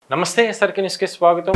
నమస్తే ఎస్ఆర్కే న్యూస్కి స్వాగతం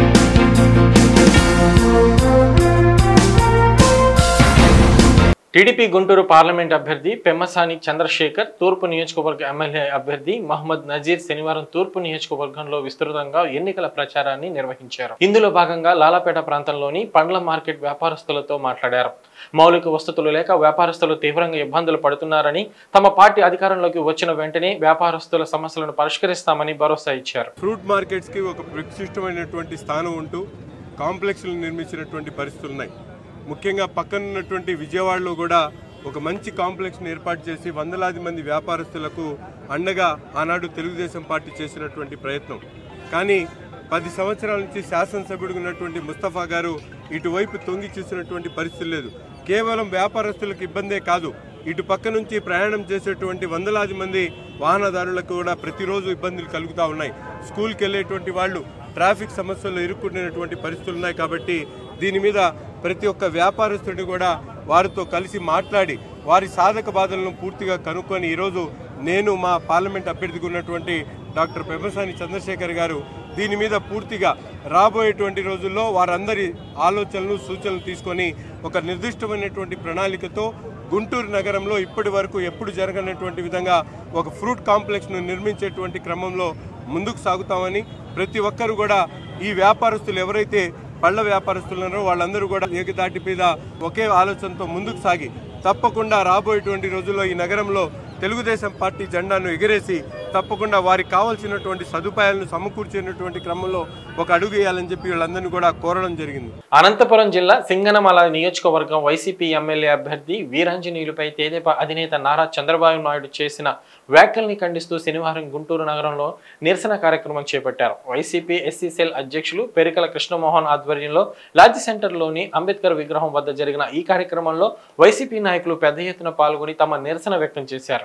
టీడీపీ గుంటూరు పార్లమెంట్ అభ్యర్థి పెమ్మసాని చంద్రశేఖర్ తూర్పు నియోజకవర్గ ఎమ్మెల్యే అభ్యర్థి మహమ్మద్ నజీర్ శనివారం తూర్పు నియోజకవర్గంలో విస్తృతంగా ఎన్నికల ప్రచారాన్ని నిర్వహించారు ఇందులో భాగంగా లాలాపేట ప్రాంతంలోని పండ్ల మార్కెట్ వ్యాపారస్తులతో మాట్లాడారు మౌలిక వసతులు లేక వ్యాపారస్తులు తీవ్రంగా ఇబ్బందులు పడుతున్నారని తమ పార్టీ అధికారంలోకి వచ్చిన వెంటనే వ్యాపారస్తుల సమస్యలను పరిష్కరిస్తామని భరోసా ఇచ్చారు ఫ్రూట్ మార్కెట్స్కి ఒక విశిష్టమైనటువంటి స్థానం ఉంటూ కాంప్లెక్స్లు నిర్మించినటువంటి పరిస్థితులు ఉన్నాయి ముఖ్యంగా పక్కన ఉన్నటువంటి విజయవాడలో కూడా ఒక మంచి కాంప్లెక్స్ని ఏర్పాటు చేసి వందలాది మంది వ్యాపారస్తులకు అండగా ఆనాడు తెలుగుదేశం పార్టీ చేసినటువంటి ప్రయత్నం కానీ పది సంవత్సరాల నుంచి శాసనసభ్యుడిగా ఉన్నటువంటి ముస్తఫా గారు ఇటువైపు తొంగి చూసినటువంటి పరిస్థితి లేదు కేవలం వ్యాపారస్తులకు ఇబ్బందే కాదు ఇటు పక్క నుంచి ప్రయాణం చేసేటువంటి వందలాది మంది వాహనదారులకు కూడా ప్రతిరోజు ఇబ్బందులు కలుగుతూ ఉన్నాయి స్కూల్కి వెళ్ళేటువంటి వాళ్ళు ట్రాఫిక్ సమస్యల్లో ఇరుక్కునేటువంటి పరిస్థితులు ఉన్నాయి కాబట్టి దీని మీద ప్రతి ఒక్క వ్యాపారస్తుడిని కూడా వారితో కలిసి మాట్లాడి వారి సాధక బాధలను పూర్తిగా కనుక్కొని ఈరోజు నేను మా పార్లమెంట్ అభ్యర్థిగా ఉన్నటువంటి డాక్టర్ పెమ్మసాని చంద్రశేఖర్ గారు దీని మీద పూర్తిగా రాబోయేటువంటి రోజుల్లో వారందరి ఆలోచనలు సూచనలు తీసుకొని ఒక నిర్దిష్టమైనటువంటి ప్రణాళికతో గుంటూరు నగరంలో ఇప్పటి వరకు ఎప్పుడు జరగనటువంటి విధంగా ఒక ఫ్రూట్ కాంప్లెక్స్ను నిర్మించేటువంటి క్రమంలో ముందుకు సాగుతామని ప్రతి ఒక్కరు కూడా ఈ వ్యాపారస్తులు ఎవరైతే పళ్ళ వ్యాపారస్తులు ఉన్నారో వాళ్ళందరూ కూడా ఏకదాటి మీద ఒకే ఆలోచనతో ముందుకు సాగి తప్పకుండా రాబోయేటువంటి రోజుల్లో ఈ నగరంలో తెలుగుదేశం పార్టీ జెండాను ఎగిరేసి తప్పకుండా వారికి కావాల్సినటువంటి సదుపాయాలను సమకూర్చేటువంటి క్రమంలో ఒక అడుగు వేయాలని చెప్పి వీళ్ళందరినీ కూడా కోరడం జరిగింది అనంతపురం జిల్లా సింగనమల నియోజకవర్గం వైసీపీ ఎమ్మెల్యే అభ్యర్థి వీరాంజనేయులపై తెదేపా అధినేత నారా చంద్రబాబు నాయుడు చేసిన వ్యాఖ్యల్ని ఖండిస్తూ శనివారం గుంటూరు నగరంలో నిరసన కార్యక్రమం చేపట్టారు వైసీపీ ఎస్సీ సెల్ అధ్యక్షులు పెరికల కృష్ణమోహన్ ఆధ్వర్యంలో లాడ్జి సెంటర్లోని అంబేద్కర్ విగ్రహం వద్ద జరిగిన ఈ కార్యక్రమంలో వైసీపీ నాయకులు పెద్ద ఎత్తున పాల్గొని తమ నిరసన వ్యక్తం చేశారు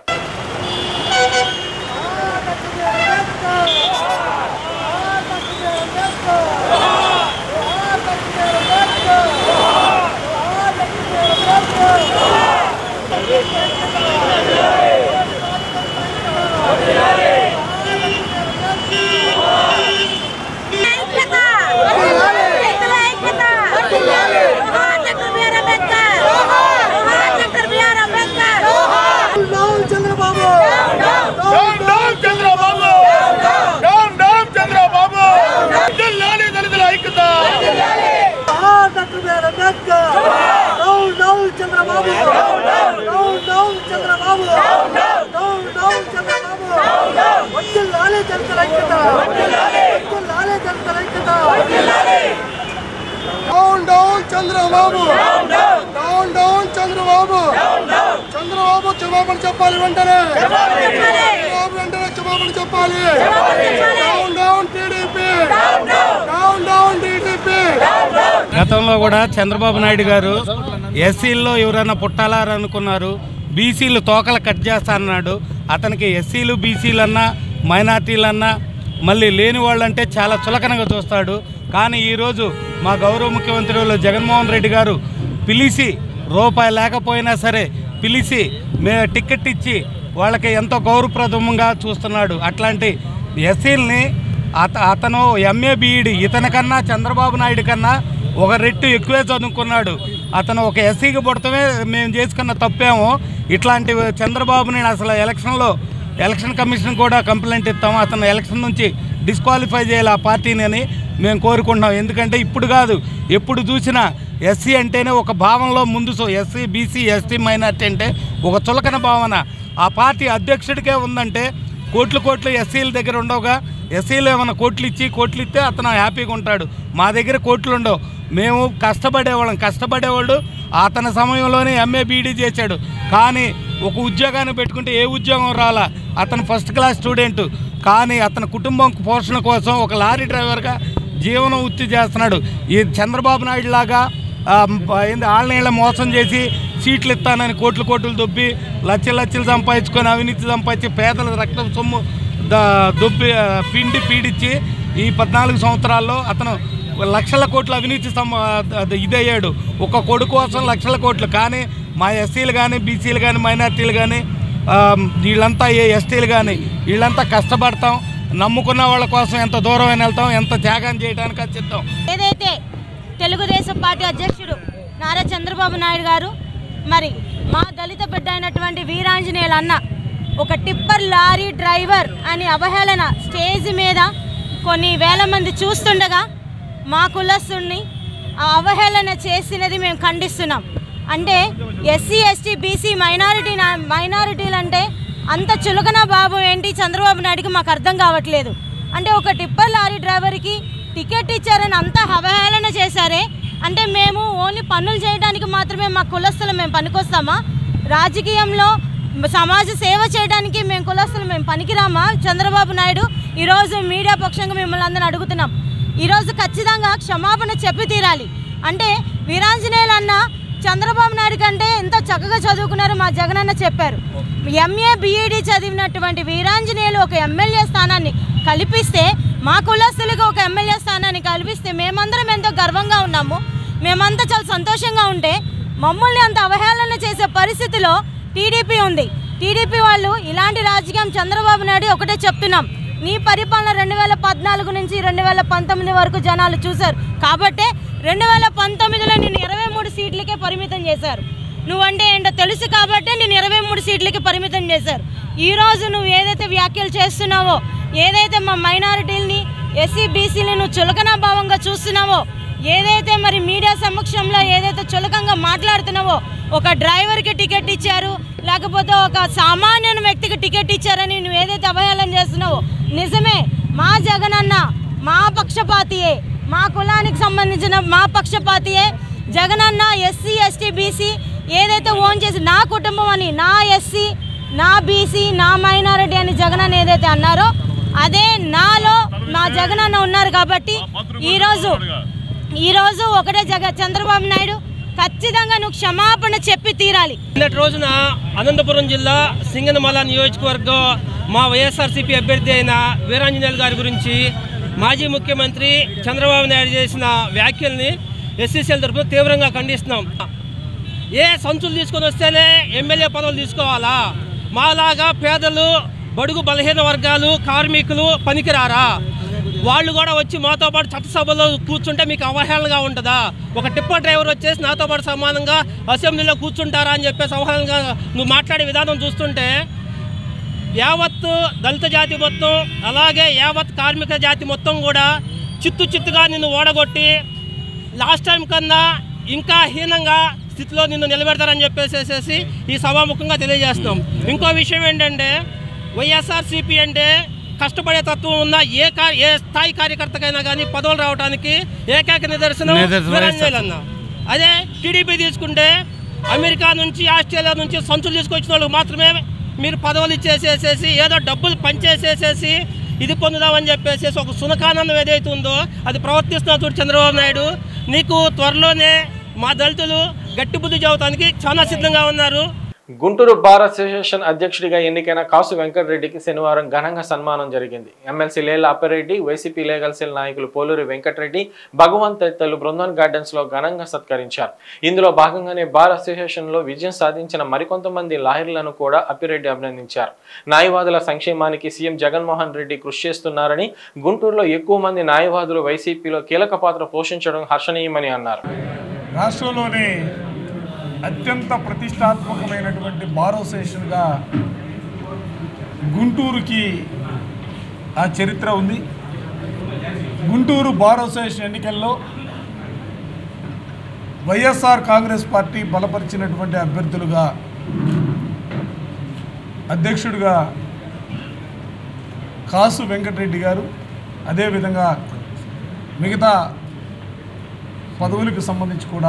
ఐక్యత రైతుల ఐక్యత జోహార్ డాక్టర్ బిఆర్ అంబేద్కర్ జోహార్ doctor BR Ambedkar down Chandrababu down down Chandrababu down down Chandrababu జిల్లాని దళితుల ఐక్యత జోహార్ doctor BR Ambedkar down down Chandrababu down down Chandrababu down down Chandrababu వడ్డిల్లాలే దళితుల ఐక్యత వడ్డిల్లాలే దళితుల ఐక్యత down down Chandrababu down down Chandrababu Chandrababu క్షమాపణ చెప్పాలి వెంటనే చంద్రబాబు వెంటనే క్షమాపణ చెప్పాలి down down TDP down down TDP గతంలో కూడా చంద్రబాబు నాయుడు గారు ఎస్సీల్లో ఎవరైనా పుట్టాలనుకున్నారు బీసీలు తోకలు కట్ చేస్తా అన్నాడు అతనికి ఎస్సీలు బీసీలు అన్నా మైనార్టీలు అన్నా మళ్ళీ లేని వాళ్ళంటే చాలా చులకనగా చూస్తాడు కానీ ఈరోజు మా గౌరవ ముఖ్యమంత్రులు జగన్మోహన్ రెడ్డి గారు పిలిచి రూపాయి లేకపోయినా సరే పిలిచి మే టికెట్ ఇచ్చి వాళ్ళకి ఎంతో గౌరవప్రదంగా చూస్తున్నాడు అట్లాంటి ఎస్సీలని అత అతను ఎంఏ బీఈడి ఇతనికన్నా చంద్రబాబు నాయుడు కన్నా ఒక రెట్టు ఎక్కువే చదువుకున్నాడు అతను ఒక ఎస్సీకి పుడతమే మేము చేసుకున్న తప్పేమో ఇట్లాంటి చంద్రబాబుని అసలు ఎలక్షన్లో ఎలక్షన్ కమిషన్ కూడా కంప్లైంట్ ఇస్తాము అతను ఎలక్షన్ నుంచి డిస్క్వాలిఫై చేయాలి ఆ పార్టీని అని మేము కోరుకుంటున్నాం ఎందుకంటే ఇప్పుడు కాదు ఎప్పుడు చూసినా ఎస్సీ అంటేనే ఒక భావనలో ముందు ఎస్సీ బీసీ ఎస్టీ మైనార్టీ అంటే ఒక చులకన భావన ఆ పార్టీ అధ్యక్షుడికే ఉందంటే కోట్లు కోట్లు ఎస్సీల దగ్గర ఉండవుగా ఎస్సీలు ఏమైనా కోట్లు ఇచ్చి కోట్లు ఇస్తే అతను హ్యాపీగా ఉంటాడు మా దగ్గర కోట్లు ఉండవు మేము కష్టపడేవాళ్ళం కష్టపడేవాళ్ళు అతని సమయంలోనే ఎంఏ బీడీ చేశాడు కానీ ఒక ఉద్యోగాన్ని పెట్టుకుంటే ఏ ఉద్యోగం రాలా అతను ఫస్ట్ క్లాస్ స్టూడెంట్ కానీ అతని కుటుంబం పోషణ కోసం ఒక లారీ డ్రైవర్గా జీవనం వృత్తి చేస్తున్నాడు ఈ చంద్రబాబు నాయుడు లాగా ఆ, ఏంది ఆన్లైన్లో మోసం చేసి సీట్లు ఇస్తానని కోట్లు కోట్లు దొబ్బి లక్షలు లక్షలు సంపాదించుకొని అవినీతి సంపాదించి పేదల రక్తం సొమ్ము ద- దొబ్బి ఆ, పిండి పీడిచ్చి ఈ పద్నాలుగు సంవత్సరాల్లో అతను లక్షల కోట్ల అవినీతి సం- అది ఇదయ్యాడు ఒక కొడుకు కోసం లక్షల కోట్లు కానీ మా ఎస్సీలు కానీ బీసీలు కానీ మైనార్టీలు కానీ ఆ, వీళ్ళంతా ఏ ఎస్టీలు కానీ వీళ్ళంతా కష్టపడతాం నమ్ముకున్న వాళ్ళ కోసం ఎంత దూరం అయినా వెళ్తాం ఎంత త్యాగం చేయడానికి అది సిద్ధం ఏదైతే తెలుగుదేశం పార్టీ అధ్యక్షుడు నారా చంద్రబాబు నాయుడు గారు మరి మా దళిత బిడ్డ అయినటువంటి వీరాంజనేయులు అన్న ఒక టిప్పర్ లారీ డ్రైవర్ అని అవహేళన స్టేజ్ మీద కొన్ని వేల మంది చూస్తుండగా మా కులస్తుడిని ఆ అవహేళన చేసినది మేము ఖండిస్తున్నాం అంటే ఎస్సీ ఎస్టీ బీసీ మైనారిటీ మైనారిటీలు అంటే అంత చులకన బాబు ఏంటి చంద్రబాబు నాయుడుకి మాకు అర్థం కావట్లేదు అంటే ఒక టిప్పర్ లారీ డ్రైవర్కి టికెట్ ఇచ్చారని అంత అవహేళన చేశారే అంటే మేము ఓన్లీ పనులు చేయడానికి మాత్రమే మా కులస్తులు మేము పనికొస్తామా రాజకీయంలో సమాజ సేవ చేయడానికి మేము కులస్తులు మేము పనికిరామా చంద్రబాబు నాయుడు ఈరోజు మీడియా పక్షంగా మిమ్మల్ని అందరిని అడుగుతున్నాం ఈరోజు ఖచ్చితంగా క్షమాపణ చెప్పి తీరాలి అంటే వీరాంజనేయులు అన్న చంద్రబాబు నాయుడు కంటే ఎంత చక్కగా చదువుకున్నారో మా జగనన్న చెప్పారు ఎంఏ బీఈడి చదివినటువంటి వీరాంజనేయులు ఒక ఎమ్మెల్యే స్థానాన్ని కల్పిస్తే మా కులస్తులకు ఒక ఎమ్మెల్యే స్థానాన్ని కల్పిస్తే మేమందరం ఎంతో గర్వంగా ఉన్నాము మేమంతా చాలా సంతోషంగా ఉంటే మమ్మల్ని అంత అవహేళన చేసే పరిస్థితిలో టీడీపీ ఉంది టీడీపీ వాళ్ళు ఇలాంటి రాజకీయం చంద్రబాబు నాయుడు ఒకటే చెప్తున్నాం నీ పరిపాలన రెండు వేల పద్నాలుగు నుంచి రెండు వేల పంతొమ్మిది వరకు జనాలు చూశారు కాబట్టే రెండు వేల పంతొమ్మిదిలో నేను ఇరవై మూడు సీట్లకే పరిమితం చేశారు నువ్వంటే ఏంటో తెలుసు కాబట్టే నేను ఇరవై మూడు సీట్లకి పరిమితం చేశారు ఈ రోజు నువ్వు ఏదైతే వ్యాఖ్యలు చేస్తున్నావో ఏదైతే మా మైనారిటీలని ఎస్సీ బీసీని నువ్వు చులకన భావంగా చూస్తున్నావో ఏదైతే మరి మీడియా సమక్షంలో ఏదైతే చులకంగా మాట్లాడుతున్నావో ఒక డ్రైవర్కి టికెట్ ఇచ్చారు లేకపోతే ఒక సామాన్య వ్యక్తికి టికెట్ ఇచ్చారని నువ్వు ఏదైతే అవహేళన చేస్తున్నావో నిజమే మా జగనన్న మా పక్షపాతియే మా కులానికి సంబంధించిన మా పక్షపాతియే జగనన్న ఎస్సీ ఎస్టీ బీసీ ఏదైతే ఓన్ చేసి నా కుటుంబం అని నా ఎస్సీ నా బీసీ నా మైనారిటీ అని జగనన్న ఏదైతే అన్నారో అదే నాలో మా జగనన్న ఉన్నారు కాబట్టి ఈరోజు ఈరోజు ఒకటే జగ చంద్రబాబు నాయుడు ఖచ్చితంగా నువ్వు క్షమాపణ చెప్పి తీరాలి నిన్నటి రోజున అనంతపురం జిల్లా సింగనమల నియోజకవర్గం మా వైఎస్ఆర్సీపీ అభ్యర్థి అయిన వీరాంజనేయులు గారి గురించి మాజీ ముఖ్యమంత్రి చంద్రబాబు నాయుడు చేసిన వ్యాఖ్యల్ని ఎస్సీసీఎల్ తరఫున తీవ్రంగా ఖండిస్తున్నాం ఏ సంచులు తీసుకొని వస్తేనే ఎమ్మెల్యే పదవులు తీసుకోవాలా మాలాగా పేదలు బడుగు బలహీన వర్గాలు కార్మికులు పనికిరారా వాళ్ళు కూడా వచ్చి మాతో పాటు చట్టసభలో కూర్చుంటే మీకు అవహేళనగా ఉంటుందా ఒక టిప్పర్ డ్రైవర్ వచ్చేసి నాతో పాటు సమానంగా అసెంబ్లీలో కూర్చుంటారా అని చెప్పేసి అవహేళనగా నువ్వు మాట్లాడే విధానం చూస్తుంటే యావత్ దళిత జాతి మొత్తం అలాగే యావత్ కార్మిక జాతి మొత్తం కూడా చిత్తు చిత్తుగా నిన్ను ఓడగొట్టి లాస్ట్ టైం కన్నా ఇంకా హీనంగా స్థితిలో నిన్ను నిలబెడతారని చెప్పేసేసి ఈ సభాముఖంగా తెలియజేస్తున్నాం ఇంకో విషయం ఏంటంటే వైఎస్ఆర్సీపీ అంటే కష్టపడే తత్వం ఉన్న ఏ కా ఏ స్థాయి కార్యకర్తకైనా కానీ పదవులు రావడానికి ఏకైక నిదర్శనం నిదర్శనం వీరాంజనేయులు అన్న అదే టీడీపీ తీసుకుంటే అమెరికా నుంచి ఆస్ట్రేలియా నుంచి సంచులు తీసుకొచ్చిన వాళ్ళకి మాత్రమే మీరు పదవులు ఇచ్చేసేసేసి ఏదో డబ్బులు పంచేసేసేసి ఇది పొందుదామని చెప్పేసి ఒక సునకానందం ఏదైతే ఉందో అది ప్రవర్తిస్తున్నా చూడు చంద్రబాబు నాయుడు నీకు త్వరలోనే మా దళితులు గట్టి బుద్ధి చెబుతానికి చాలా సిద్ధంగా ఉన్నారు గుంటూరు బార్ అసోసియేషన్ అధ్యక్షుడిగా ఎన్నికైన కాసు వెంకటరెడ్డికి శనివారం ఘనంగా సన్మానం జరిగింది MLC Lela Appareddy YCP legal cell నాయకులు పోలూరి వెంకటరెడ్డి భగవంత్ తదితరులు బృందన్ గార్డెన్స్ లో ఘనంగా సత్కరించారు ఇందులో భాగంగానే బార్ అసోసియేషన్ లో విజయం సాధించిన మరికొంతమంది లాయర్లను కూడా అప్పిరెడ్డి అభినందించారు న్యాయవాదుల సంక్షేమానికి సీఎం జగన్మోహన్ రెడ్డి కృషి చేస్తున్నారని గుంటూరులో ఎక్కువ మంది న్యాయవాదులు వైసీపీలో కీలక పాత్ర పోషించడం హర్షణీయమని అన్నారు రాష్ట్రంలోనే అత్యంత ప్రతిష్టాత్మకమైనటువంటి బార్ అసోసియేషన్గా గుంటూరుకి ఆ చరిత్ర ఉంది గుంటూరు బార్ అసోసియేషన్ ఎన్నికల్లో వైఎస్ఆర్ కాంగ్రెస్ పార్టీ బలపరిచినటువంటి అభ్యర్థులుగా అధ్యక్షుడిగా కాసు వెంకటరెడ్డి గారు అదేవిధంగా మిగతా పదవులకు సంబంధించి కూడా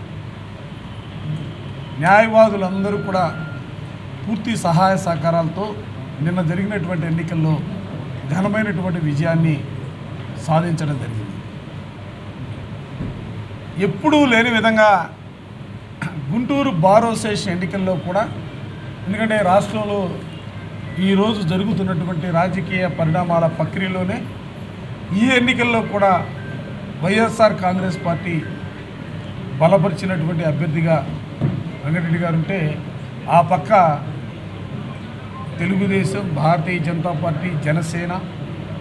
న్యాయవాదులందరూ కూడా పూర్తి సహాయ సహకారాలతో నిన్న జరిగినటువంటి ఎన్నికల్లో ఘనమైనటువంటి విజయాన్ని సాధించడం జరిగింది ఎప్పుడూ లేని విధంగా గుంటూరు బార్ అసోసియేషన్ ఎన్నికల్లో కూడా ఎందుకంటే రాష్ట్రంలో ఈరోజు జరుగుతున్నటువంటి రాజకీయ పరిణామాల ప్రక్రియలోనే ఈ ఎన్నికల్లో కూడా వైఎస్ఆర్ కాంగ్రెస్ పార్టీ బలపరిచినటువంటి అభ్యర్థిగా వెంకటరెడ్డి గారు ఉంటే ఆ పక్క తెలుగుదేశం భారతీయ జనతా పార్టీ జనసేన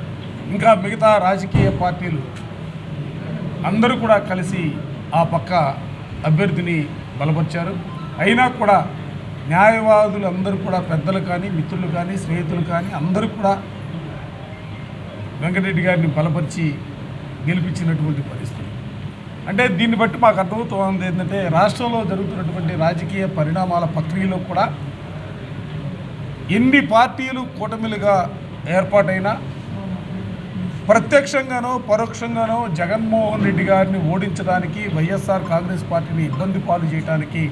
ఇంకా మిగతా రాజకీయ పార్టీలు అందరూ కూడా కలిసి ఆ పక్క అభ్యర్థిని బలపరిచారు అయినా కూడా న్యాయవాదులు అందరూ కూడా పెద్దలు కానీ మిత్రులు కానీ స్నేహితులు కానీ అందరూ కూడా వెంకటరెడ్డి గారిని బలపరిచి గెలిపించినటువంటి పరిస్థితి అంటే దీన్ని బట్టి మాకు అర్థమవుతోంది ఏంటంటే రాష్ట్రంలో జరుగుతున్నటువంటి రాజకీయ పరిణామాల ప్రక్రియలో కూడా ఎన్ని పార్టీలు కూటమిలుగా ఏర్పాటైనా ప్రత్యక్షంగానో పరోక్షంగానో జగన్మోహన్ రెడ్డి గారిని ఓడించడానికి వైఎస్ఆర్ కాంగ్రెస్ పార్టీని ఇబ్బంది పాలు చేయడానికి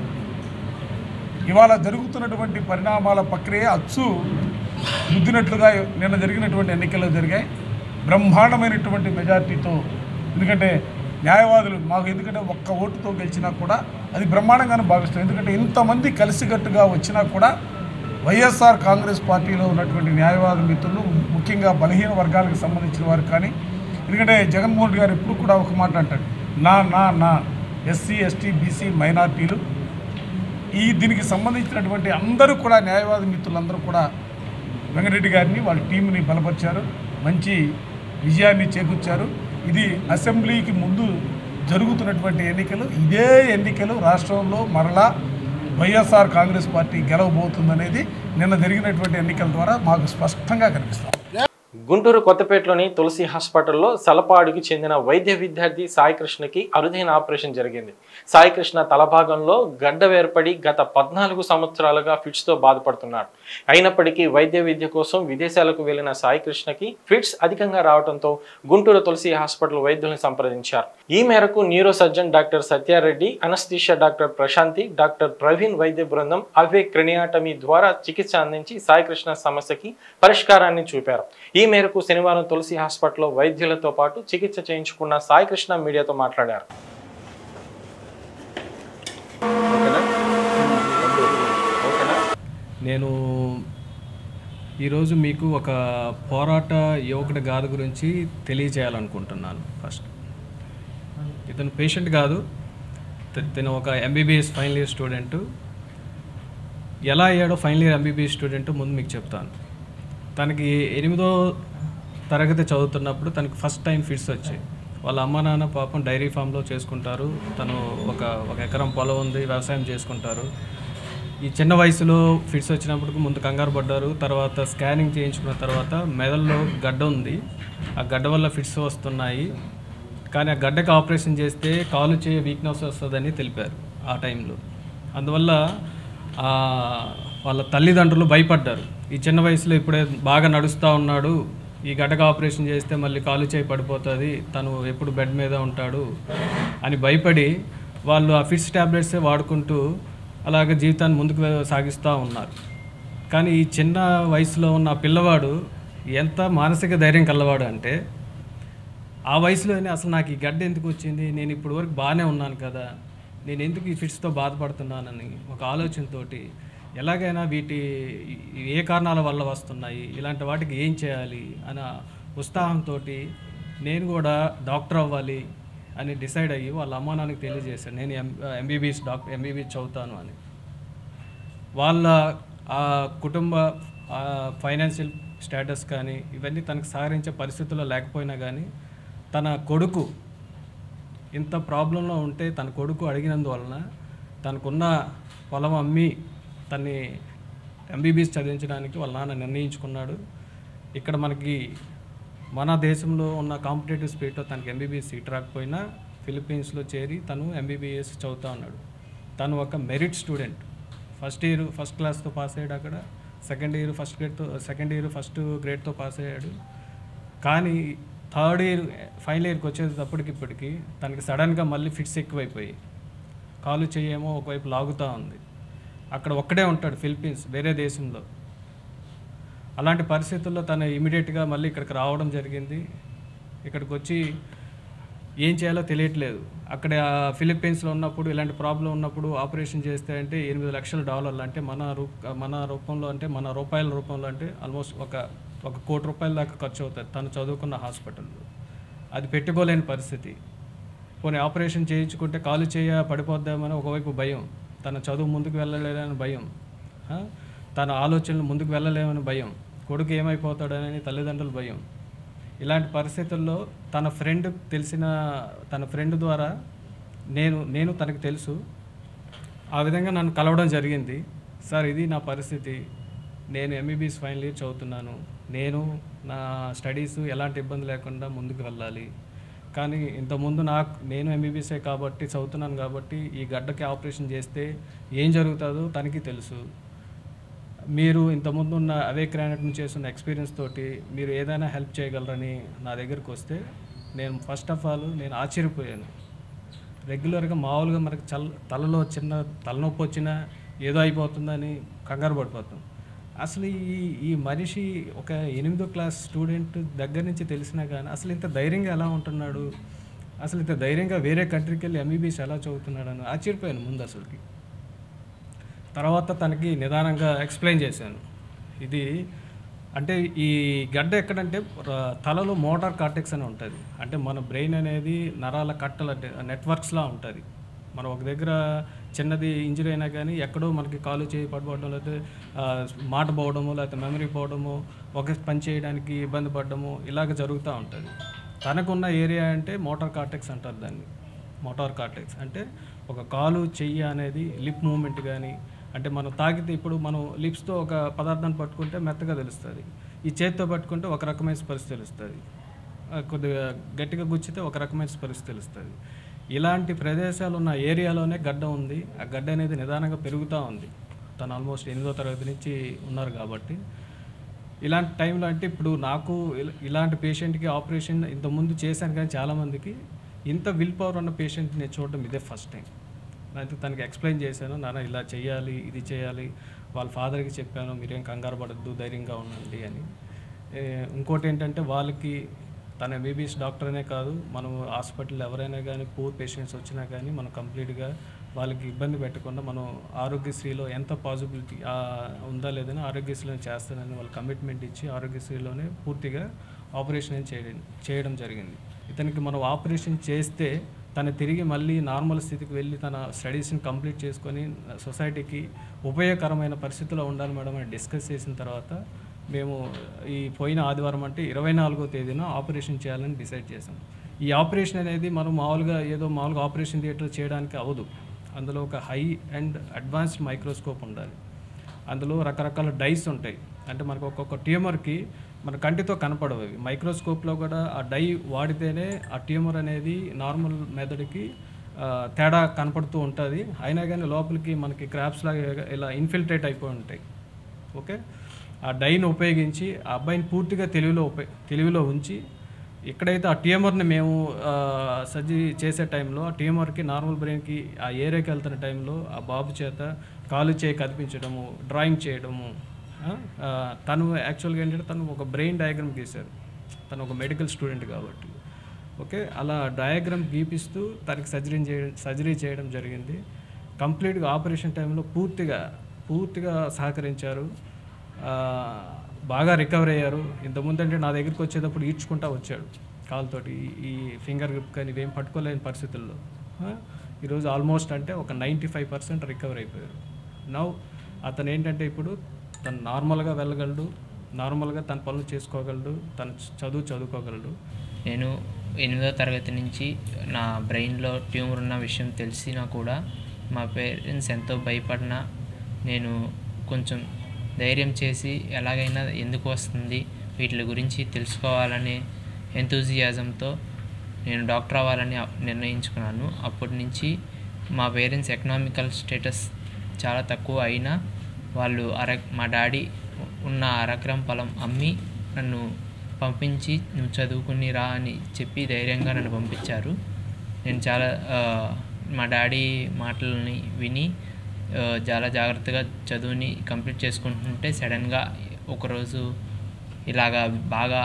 ఇవాళ జరుగుతున్నటువంటి పరిణామాల ప్రక్రియ అచ్చు రుద్దినట్లుగా నిన్న జరిగినటువంటి ఎన్నికల్లో జరిగాయి బ్రహ్మాండమైనటువంటి మెజార్టీతో ఎందుకంటే న్యాయవాదులు మాకు ఎందుకంటే ఒక్క ఓటుతో గెలిచినా కూడా అది బ్రహ్మాండంగానే భావిస్తాం ఎందుకంటే ఇంతమంది కలిసికట్టుగా వచ్చినా కూడా వైఎస్ఆర్ కాంగ్రెస్ పార్టీలో ఉన్నటువంటి న్యాయవాద మిత్రులు ముఖ్యంగా బలహీన వర్గాలకు సంబంధించిన వారు కానీ ఎందుకంటే జగన్మోహన్ రెడ్డి గారు ఎప్పుడు కూడా ఒక మాట అంటాడు నా నా నా ఎస్సీ ఎస్టీ బీసీ మైనార్టీలు ఈ దీనికి సంబంధించినటువంటి అందరూ కూడా న్యాయవాద మిత్రులందరూ కూడా వెంకటరెడ్డి గారిని వాళ్ళ టీంని బలపరిచారు మంచి విజయాన్ని చేకూర్చారు ఇది అసెంబ్లీకి ముందు జరుగుతున్నటువంటి ఎన్నికలు ఇదే ఎన్నికలు రాష్ట్రంలో మరలా వైఎస్ఆర్ కాంగ్రెస్ పార్టీ గెలవబోతుందనేది నిన్న జరిగినటువంటి ఎన్నికల ద్వారా మాకు స్పష్టంగా కనిపిస్తుంది గుంటూరు కొత్తపేటలోని తులసి హాస్పిటల్లో సలపాడుకి చెందిన వైద్య విద్యార్థి సాయి కృష్ణకి అరుదైన ఆపరేషన్ జరిగింది సాయి కృష్ణ తల భాగంలో గడ్డ ఏర్పడి గత పద్నాలుగు సంవత్సరాలుగా ఫిట్స్ తో బాధపడుతున్నాడు అయినప్పటికీ వైద్య విద్య కోసం విదేశాలకు వెళ్లిన సాయి కృష్ణకి ఫిట్స్ అధికంగా రావడంతో గుంటూరు తులసి హాస్పిటల్ వైద్యులను సంప్రదించారు ఈ మేరకు neuro surgeon doctor Satyareddy anaesthesia doctor Prashanti doctor Praveen వైద్య బృందం అవే క్రినియాటమీ ద్వారా చికిత్స అందించి సాయి కృష్ణ సమస్యకి పరిష్కారాన్ని చూపారు ఈ మేరకు శనివారం తులసి హాస్పిటల్లో వైద్యులతో పాటు చికిత్స చేయించుకున్న సాయి కృష్ణ మీడియాతో మాట్లాడారు నేను ఈరోజు మీకు ఒక పోరాట యువకుడి గాథ గురించి తెలియజేయాలనుకుంటున్నాను ఫస్ట్ ఇతను పేషెంట్ కాదు త- తను ఒక ఎంబీబీఎస్ ఫైనల్ ఇయర్ స్టూడెంట్ ఎలా అయ్యాడో ఫైనల్ ఇయర్ ఎంబీబీఎస్ స్టూడెంట్ ముందు మీకు చెప్తాను తనకి ఎనిమిదో తరగతి చదువుతున్నప్పుడు తనకి ఫస్ట్ టైం ఫిట్స్ వచ్చాయి వాళ్ళ అమ్మ నాన్న పాపం డైరీ ఫామ్లో చేసుకుంటారు తను ఒక ఒక ఎకరం పొలం ఉంది వ్యవసాయం చేసుకుంటారు ఈ చిన్న వయసులో ఫిట్స్ వచ్చినప్పుడు ముందు కంగారు పడ్డారు తర్వాత స్కానింగ్ చేయించుకున్న తర్వాత మెదడులో గడ్డ ఉంది ఆ గడ్డ వల్ల ఫిట్స్ వస్తున్నాయి కానీ ఆ గడ్డకి ఆపరేషన్ చేస్తే కాలు చేయ వీక్నెస్ వస్తుందని తెలిపారు ఆ టైంలో అందువల్ల ఆ, వాళ్ళ తల్లిదండ్రులు భయపడ్డారు ఈ చిన్న వయసులో ఇప్పుడే బాగా నడుస్తూ ఉన్నాడు ఈ గడ్డకు ఆపరేషన్ చేస్తే మళ్ళీ కాలు చేయి పడిపోతుంది తను ఎప్పుడు బెడ్ మీద ఉంటాడు అని భయపడి వాళ్ళు ఆ ఫిట్స్ ట్యాబ్లెట్సే వాడుకుంటూ అలాగే జీవితాన్ని ముందుకు సాగిస్తూ ఉన్నారు కానీ ఈ చిన్న వయసులో ఉన్న ఆ పిల్లవాడు ఎంత మానసిక ధైర్యం కలవాడు అంటే ఆ వయసులోనే అసలు నాకు ఈ గడ్డ ఎందుకు వచ్చింది నేను ఇప్పుడు వరకు బాగానే ఉన్నాను కదా నేను ఎందుకు ఈ ఫిట్స్తో బాధపడుతున్నానని ఒక ఆలోచనతోటి ఎలాగైనా వీటి ఈ- ఏ కారణాల వల్ల వస్తున్నాయి ఇలాంటి వాటికి ఏం చేయాలి అన్న ఉత్సాహంతో నేను కూడా డాక్టర్ అవ్వాలి అని డిసైడ్ అయ్యి వాళ్ళ అమ్మా నాన్నకి తెలియజేశాను నేను ఎం ఎంబీబీఎస్ డాక్టర్ ఎంబీబీఎస్ చదువుతాను అని వాళ్ళ ఆ కుటుంబ ఫైనాన్షియల్ స్టేటస్ కానీ ఇవన్నీ తనకు సహకరించే పరిస్థితుల్లో లేకపోయినా కానీ తన కొడుకు ఇంత ప్రాబ్లంలో ఉంటే తన కొడుకు అడిగినందువలన తనకున్న పొలం అమ్మి తన్ని ఎంబీబీఎస్ చదివించడానికి వాళ్ళ నాన్న నిర్ణయించుకున్నాడు ఇక్కడ మనకి మన దేశంలో ఉన్న కాంపిటేటివ్ స్పీడ్లో తనకి ఎంబీబీఎస్ సీట్ రాకపోయినా ఫిలిప్పీన్స్లో చేరి తను ఎంబీబీఎస్ చదువుతా ఉన్నాడు తను ఒక merit student first year first క్లాస్తో పాస్ అయ్యాడు అక్కడ సెకండ్ ఇయర్ ఫస్ట్ గ్రేడ్తో సెకండ్ ఇయర్ ఫస్ట్ గ్రేడ్తో పాస్ అయ్యాడు కానీ థర్డ్ ఇయర్ ఫైనల్ ఇయర్కి వచ్చేటప్పటికి ఇప్పటికి తనకి సడన్గా మళ్ళీ ఫిట్స్ ఎక్కువైపోయి కాలు చెయ్యేమో ఒకవైపు లాగుతూ ఉంది అక్కడ ఒక్కడే ఉంటాడు ఫిలిప్పీన్స్ వేరే దేశంలో అలాంటి పరిస్థితుల్లో తను ఇమీడియట్గా మళ్ళీ ఇక్కడికి రావడం జరిగింది ఇక్కడికి వచ్చి ఏం చేయాలో తెలియట్లేదు అక్కడ ఆ ఫిలిప్పీన్స్లో ఉన్నప్పుడు ఇలాంటి ప్రాబ్లం ఉన్నప్పుడు ఆపరేషన్ చేస్తే అంటే ఎనిమిది లక్షల డాలర్లు అంటే మన రూ మన రూపంలో అంటే మన రూపాయల రూపంలో అంటే ఆల్మోస్ట్ ఒక ఒక కోటి రూపాయల దాకా ఖర్చు అవుతుంది తను చదువుకున్న హాస్పిటల్లో అది పెట్టుకోలేని పరిస్థితి పోనీ ఆపరేషన్ చేయించుకుంటే కాలు చేయ పడిపోద్దామని ఒకవైపు భయం తన చదువు ముందుకు వెళ్ళలేదని భయం ఆ? తన ఆలోచనలు ముందుకు వెళ్ళలేమని భయం కొడుకు ఏమైపోతాడని తల్లిదండ్రుల భయం ఇలాంటి పరిస్థితుల్లో తన ఫ్రెండ్ తెలిసిన తన ఫ్రెండ్ ద్వారా నేను నేను తనకు తెలుసు ఆ విధంగా నన్ను కలవడం జరిగింది సార్ ఇది నా పరిస్థితి నేను ఎంబీబీఎస్ ఫైనల్ ఇయర్ చదువుతున్నాను నేను నా స్టడీస్ ఎలాంటి ఇబ్బంది లేకుండా ముందుకు వెళ్ళాలి కానీ ఇంతకుముందు నాకు నేను ఎంబీబీఎస్ఏ కాబట్టి చదువుతున్నాను కాబట్టి ఈ గడ్డకి ఆపరేషన్ చేస్తే ఏం జరుగుతుందో తనకి తెలుసు మీరు ఇంతకుముందు ఉన్న అవే గ్రానైట్ నుంచి చేస్తున్న ఎక్స్పీరియన్స్ తోటి మీరు ఏదైనా హెల్ప్ చేయగలరని నా దగ్గరికి వస్తే నేను ఫస్ట్ ఆఫ్ ఆల్ నేను ఆశ్చర్యపోయాను రెగ్యులర్గా మామూలుగా మనకి చల్ తలలో చిన్న తలనొప్పి వచ్చినా ఏదో అయిపోతుందని కంగారు పడిపోతాం అసలు ఈ ఈ మనిషి ఒక ఎనిమిదో క్లాస్ స్టూడెంట్ దగ్గర నుంచి తెలిసినా కానీ అసలు ఇంత ధైర్యంగా ఎలా ఉంటున్నాడు అసలు ఇంత ధైర్యంగా వేరే కంట్రీకి వెళ్ళి ఎంబీబీఎస్ ఎలా చదువుతున్నాడు అని ఆశ్చర్యపోయాను ముందు అసలుకి తర్వాత తనకి నిదానంగా ఎక్స్ప్లెయిన్ చేశాను ఇది అంటే ఈ గడ్డ ఎక్కడంటే ర- తలలో మోటార్ కార్టెక్స్ అని ఉంటుంది అంటే మన బ్రెయిన్ అనేది నరాల కట్టల నెట్వర్క్స్లా ఉంటుంది మనం ఒక దగ్గర చిన్నది ఇంజరీ అయినా కానీ ఎక్కడో మనకి కాలు చేయి పడిపోవడం లేకపోతే ఆ, మాట పోవడము లేకపోతే మెమరీ పోవడము ఒక పని చేయడానికి ఇబ్బంది పడడము ఇలాగ జరుగుతూ ఉంటుంది తనకున్న ఏరియా అంటే మోటార్ కార్టెక్స్ అంటారు దాన్ని మోటార్ కార్టెక్స్ అంటే ఒక కాలు చెయ్యి అనేది లిప్ మూమెంట్ కానీ అంటే మనం తాకితే ఇప్పుడు మనం లిప్స్తో ఒక పదార్థాన్ని పట్టుకుంటే మెత్తగా తెలుస్తుంది ఈ చేతితో పట్టుకుంటే ఒక రకమైన స్పర్శ తెలుస్తుంది ఆ, కొద్దిగా గట్టిగా గుచ్చితే ఒక రకమైన స్పర్శ తెలుస్తుంది ఇలాంటి ప్రదేశాలు ఉన్న ఏరియాలోనే గడ్డ ఉంది ఆ గడ్డ అనేది నిదానంగా పెరుగుతూ ఉంది తను ఆల్మోస్ట్ ఎనిమిదో తరగతి నుంచి ఉన్నారు కాబట్టి ఇలాంటి టైంలో అంటే ఇప్పుడు నాకు ఇల- ఇలాంటి పేషెంట్కి ఆపరేషన్ ఇంతకుముందు చేశాను కానీ చాలామందికి ఇంత విల్ పవర్ ఉన్న పేషెంట్ నేను చూడడం ఇదే ఫస్ట్ టైం అయితే తనకి ఎక్స్ప్లెయిన్ చేశాను నాన్న ఇలా చేయాలి ఇది చేయాలి వాళ్ళ ఫాదర్కి చెప్పాను మీరేం కంగారు పడద్దు ధైర్యంగా ఉండండి అని ఏ, ఇంకోటి ఏంటంటే వాళ్ళకి తన ఎంబీబీఎస్ డాక్టర్ అనే కాదు మనం హాస్పిటల్ ఎవరైనా కానీ పూర్ పేషెంట్స్ వచ్చినా కానీ మనం కంప్లీట్గా వాళ్ళకి ఇబ్బంది పెట్టకుండా మనం ఆరోగ్యశ్రీలో ఎంత పాసిబిలిటీ ఉందా లేదని ఆరోగ్యశ్రీలో చేస్తానని వాళ్ళు కమిట్మెంట్ ఇచ్చి ఆరోగ్యశ్రీలోనే పూర్తిగా ఆపరేషన్ ఏం చేయడం చేయడం జరిగింది ఇతనికి మనం ఆపరేషన్ చేస్తే తను తిరిగి మళ్ళీ నార్మల్ స్థితికి వెళ్ళి తన స్టడీస్ని కంప్లీట్ చేసుకొని సొసైటీకి ఉపయోగకరమైన పరిస్థితిలో ఉండాలి మేడం అని డిస్కస్ చేసిన తర్వాత మేము ఈ పోయిన ఆదివారం అంటే ఇరవై నాలుగో తేదీన ఆపరేషన్ చేయాలని డిసైడ్ చేసాం ఈ ఆపరేషన్ అనేది మనం మామూలుగా ఏదో మామూలుగా ఆపరేషన్ థియేటర్ చేయడానికి అవ్వదు అందులో ఒక హై అండ్ అడ్వాన్స్డ్ మైక్రోస్కోప్ ఉండాలి అందులో రకరకాల డైస్ ఉంటాయి అంటే మనకు ఒక్కొక్క ట్యూమర్కి మన కంటితో కనపడవు అవి మైక్రోస్కోప్లో కూడా ఆ డై వాడితేనే ఆ ట్యూమర్ అనేది నార్మల్ మెథడ్కి ఆ, తేడా కనపడుతూ ఉంటుంది అయినా కానీ లోపలికి మనకి క్రాప్స్ లాగా ఇలా ఇన్ఫిల్ట్రేట్ అయిపోయి ఉంటాయి ఓకే ఆ డైని ఉపయోగించి ఆ అబ్బాయిని పూర్తిగా తెలివిలో ఉప తెలివిలో ఉంచి ఎక్కడైతే ఆ ట్యూమర్ని మేము ఆ, సర్జరీ చేసే టైంలో ఆ ట్యూమర్కి నార్మల్ బ్రెయిన్కి ఆ ఏరియాకి వెళ్తున్న టైంలో ఆ బాబు చేత కాలు చేయి కదిపించడము డ్రాయింగ్ చేయడము ఆ, ఆ, తను యాక్చువల్గా ఏంటంటే తను ఒక బ్రెయిన్ డయాగ్రామ్ గీశారు తను ఒక మెడికల్ స్టూడెంట్ కాబట్టి ఓకే అలా డయాగ్రామ్ గీపిస్తూ తనకి సర్జరీ చేయడం సర్జరీ చేయడం జరిగింది కంప్లీట్గా ఆపరేషన్ టైంలో పూర్తిగా పూర్తిగా సహకరించారు ఆ, బాగా రికవర్ అయ్యారు ఇంతకుముందు అంటే నా దగ్గరికి వచ్చేటప్పుడు ఈడ్చుకుంటా వచ్చాడు కాలుతోటి ఈ- ఈ ఫింగర్ గ్రిప్ కానీ ఇవేం పట్టుకోలేని పరిస్థితుల్లో ఆ, ఈరోజు ఆల్మోస్ట్ అంటే ఒక నైంటీ ఫైవ్ పర్సెంట్ రికవర్ అయిపోయారు నౌ అతను ఏంటంటే ఇప్పుడు తను నార్మల్గా వెళ్ళగలడు నార్మల్గా తన పనులు చేసుకోగలడు తన చదువు చదువుకోగలడు నేను ఎనిమిదో తరగతి నుంచి నా బ్రెయిన్లో ట్యూమర్ ఉన్న విషయం తెలిసినా కూడా మా పేరెంట్స్ ఎంతో భయపడినా నేను కొంచెం ధైర్యం చేసి ఎలాగైనా ఎందుకు వస్తుంది వీటి గురించి తెలుసుకోవాలనే ఎంతూజియాజంతో నేను డాక్టర్ అవ్వాలని నిర్ణయించుకున్నాను అప్పటి నుంచి మా పేరెంట్స్ ఎకనామికల్ స్టేటస్ చాలా తక్కువ అయినా వాళ్ళు అర మా డాడీ ఉన్న అరగ్రం పొలం అమ్మి నన్ను పంపించి నువ్వు చదువుకుని రా అని చెప్పి ధైర్యంగా నన్ను పంపించారు నేను చాలా ఆ, మా డాడీ మాటలని విని ఆ, చాలా జాగ్రత్తగా చదువుని కంప్లీట్ చేసుకుంటుంటే సడన్గా ఒకరోజు ఇలాగా బాగా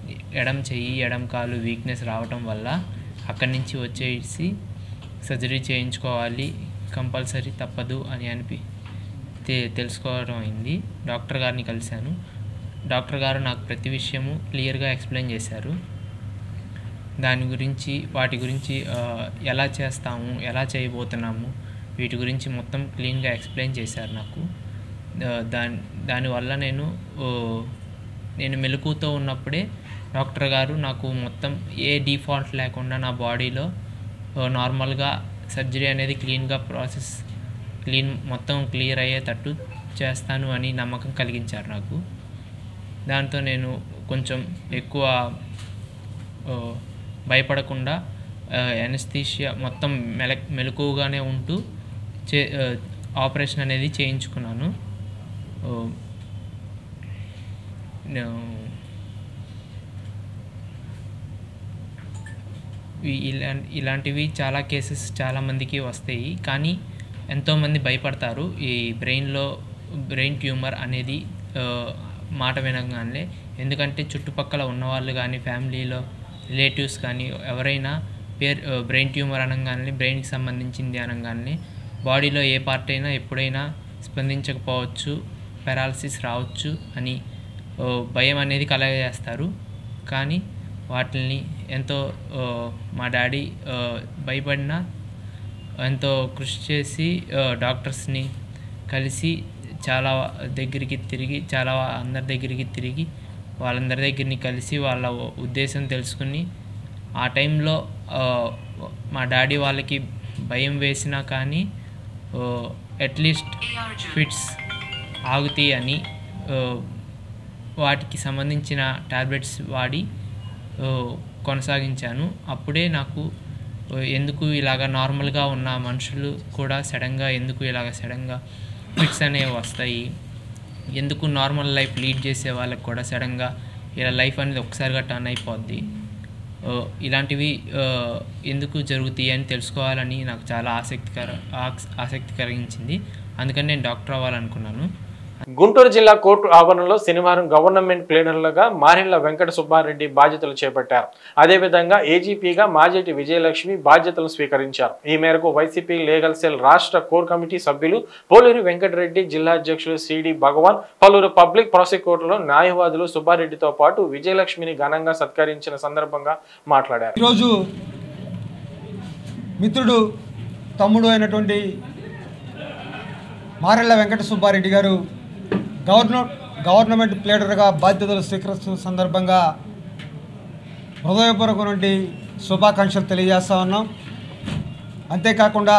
ఎడం చెయ్యి ఎడం కాలు వీక్నెస్ రావటం వల్ల అక్కడి నుంచి వచ్చేసి సర్జరీ చేయించుకోవాలి కంపల్సరీ తప్పదు అని అనిపి తె తెలుసుకోవడం అయింది డాక్టర్ గారిని కలిశాను డాక్టర్ గారు నాకు ప్రతి విషయము క్లియర్గా ఎక్స్ప్లెయిన్ చేశారు దాని గురించి వాటి గురించి ఆ, ఎలా చేస్తాము ఎలా చేయబోతున్నాము వీటి గురించి మొత్తం క్లీన్గా ఎక్స్ప్లెయిన్ చేశారు నాకు ఆ, దాని దానివల్ల నేను ఓ, నేను మెలకుతో ఉన్నప్పుడే డాక్టర్ గారు నాకు మొత్తం ఏ డిఫాల్ట్ లేకుండా నా బాడీలో నార్మల్గా సర్జరీ అనేది క్లీన్గా ప్రాసెస్ క్లీన్ మొత్తం క్లియర్ అయ్యేటట్టు చేస్తాను అని నమ్మకం కలిగించారు నాకు దాంతో నేను కొంచెం ఎక్కువ ఆ, భయపడకుండా ఎనస్థీషియా మొత్తం మెల మెలకువగానే ఉంటూ చే ఆ, ఆపరేషన్ అనేది చేయించుకున్నాను ఆ, నేను- ఈ- ఇలా ఇలాంటివి చాలా కేసెస్ చాలామందికి వస్తాయి కానీ ఎంతోమంది భయపడతారు ఈ బ్రెయిన్లో బ్రెయిన్ ట్యూమర్ అనేది ఆ, మాట వినగానే ఎందుకంటే చుట్టుపక్కల ఉన్నవాళ్ళు కానీ ఫ్యామిలీలో రిలేటివ్స్ కానీ ఎవరైనా పేరు బ్రెయిన్ ట్యూమర్ అనగానే బ్రెయిన్కి సంబంధించింది అనగానే బాడీలో ఏ పార్ట్ అయినా ఎప్పుడైనా స్పందించకపోవచ్చు పెరాలసిస్ రావచ్చు అని ఓ, భయం అనేది కలగజేస్తారు కానీ వాటిని ఎంతో ఓ, మా డాడీ ఓ, భయపడినా ఎంతో కృషి చేసి ఆ, డాక్టర్స్ని కలిసి చాలా దగ్గరికి తిరిగి చాలా అందరి దగ్గరికి తిరిగి వాళ్ళందరి దగ్గరిని కలిసి వాళ్ళ ఉద్దేశం తెలుసుకుని ఆ టైంలో ఆ, మా డాడీ వాళ్ళకి భయం వేసినా కానీ అట్లీస్ట్ ఫిట్స్ ఆగుతాయి అని ఆ, వాటికి సంబంధించిన టాబ్లెట్స్ వాడి ఆ, కొనసాగించాను అప్పుడే నాకు ఆ, ఎందుకు ఇలాగ నార్మల్గా ఉన్న మనుషులు కూడా సడన్గా ఎందుకు ఇలాగ సడన్గా ఫిట్స్ అనేవి వస్తాయి ఎందుకు నార్మల్ లైఫ్ లీడ్ చేసే వాళ్ళకి కూడా సడన్గా ఇలా లైఫ్ అనేది ఒకసారిగా టర్న్ అయిపోద్ది ఆ, ఇలాంటివి ఆ, ఎందుకు జరుగుతాయి అని తెలుసుకోవాలని నాకు చాలా ఆసక్తికర ఆక్స్- ఆసక్తి కలిగించింది అందుకని నేను డాక్టర్ అవ్వాలనుకున్నాను గుంటూరు జిల్లా కోర్టు ఆవరణలో శనివారం గవర్నమెంట్ క్లీనర్లుగా మారిళ్ల వెంకట సుబ్బారెడ్డి బాధ్యతలు చేపట్టారు అదేవిధంగా ఏజీపీగా మాజేటి విజయలక్ష్మి బాధ్యతలు స్వీకరించారు ఈ మేరకు వైసీపీ లీగల్ సెల్ రాష్ట్ర కోర్ కమిటీ సభ్యులు పోలూరి వెంకటరెడ్డి జిల్లా అధ్యక్షులు సిడి భగవాన్ పలువురు పబ్లిక్ ప్రాసిక్యూటర్లు న్యాయవాదులు సుబ్బారెడ్డితో పాటు విజయలక్ష్మిని ఘనంగా సత్కరించిన సందర్భంగా మాట్లాడారు ఈరోజు మిత్రుడు తమ్ముడు అయినటువంటి మారెళ్ళ వెంకట సుబ్బారెడ్డి గారు గవర్నర్ గవర్నమెంట్ ప్లేడర్గా బాధ్యతలు స్వీకరిస్తున్న సందర్భంగా హృదయపూర్వకమైనటువంటి శుభాకాంక్షలు తెలియజేస్తా ఉన్నాం అంతేకాకుండా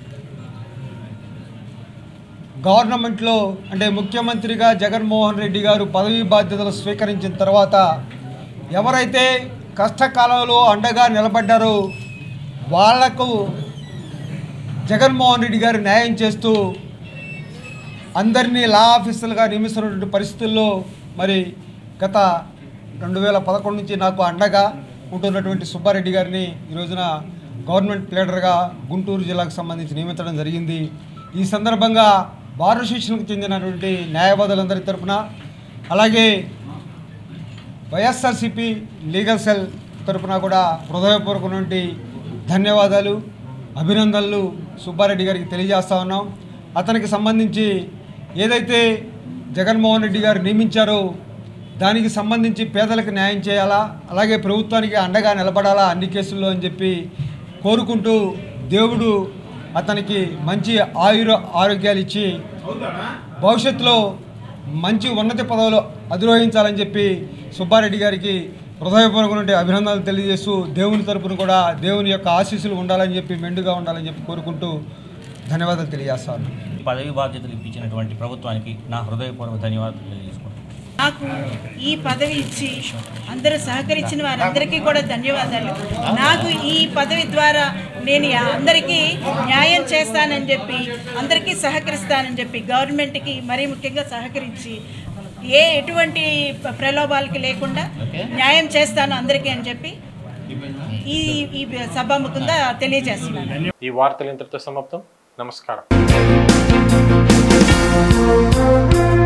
గవర్నమెంట్లో అంటే ముఖ్యమంత్రిగా జగన్మోహన్ రెడ్డి గారు పదవీ బాధ్యతలు స్వీకరించిన తర్వాత ఎవరైతే కష్టకాలంలో అండగా నిలబడ్డారో వాళ్లకు జగన్మోహన్ రెడ్డి గారు న్యాయం చేస్తూ అందరినీ లా ఆఫీసర్లుగా నియమిస్తున్నటువంటి పరిస్థితుల్లో మరి గత రెండు వేల పదకొండు నుంచి నాకు అండగా ఉంటున్నటువంటి సుబ్బారెడ్డి గారిని ఈ రోజున గవర్నమెంట్ లీడర్గా గుంటూరు జిల్లాకు సంబంధించి నియమించడం జరిగింది ఈ సందర్భంగా బార్ అసోసియేషన్కు చెందినటువంటి న్యాయవాదులందరి తరపున అలాగే వైఎస్ఆర్సిపి లీగల్ సెల్ తరపున కూడా హృదయపూర్వకమైనటువంటి ధన్యవాదాలు అభినందనలు సుబ్బారెడ్డి గారికి తెలియజేస్తా ఉన్నాం అతనికి సంబంధించి ఏదైతే జగన్మోహన్ రెడ్డి గారు నియమించారో దానికి సంబంధించి పేదలకు న్యాయం చేయాలా అలాగే ప్రభుత్వానికి అండగా నిలబడాలా అన్ని కేసుల్లో అని చెప్పి కోరుకుంటూ దేవుడు అతనికి మంచి ఆయుర ఆరోగ్యాలు ఇచ్చి భవిష్యత్తులో మంచి ఉన్నత పదవులు అధిరోహించాలని చెప్పి సుబ్బారెడ్డి గారికి హృదయపూర్వకమైన అభినందనలు తెలియజేస్తూ దేవుని తరపున కూడా దేవుని యొక్క ఆశీస్సులు ఉండాలని చెప్పి మెండుగా ఉండాలని చెప్పి కోరుకుంటూ ధన్యవాదాలు తెలియజేస్తాను పదవి బాధ్యతలు ఇప్పించినటువంటి ప్రభుత్వానికి నా హృదయపూర్వక ధన్యవాదాలు తెలియజేసుకుంటున్నాను నాకు ఈ పదవి ఇచ్చి అందరూ సహకరించిన వారందరికీ కూడా ధన్యవాదాలు నాకు ఈ పదవి ద్వారా నేను అందరికీ న్యాయం చేస్తానని చెప్పి అందరికీ సహకరిస్తానని చెప్పి గవర్నమెంట్కి మరీ ముఖ్యంగా సహకరించి ఏ ఎటువంటి ప్ర- ప్రలోభాలకి లేకుండా న్యాయం చేస్తాను అందరికీ అని చెప్పి ఈ ఈ సభాముఖంగా తెలియజేస్తున్నాను ఈ వార్తలు ఇంతటితో సమాప్తం నమస్కారం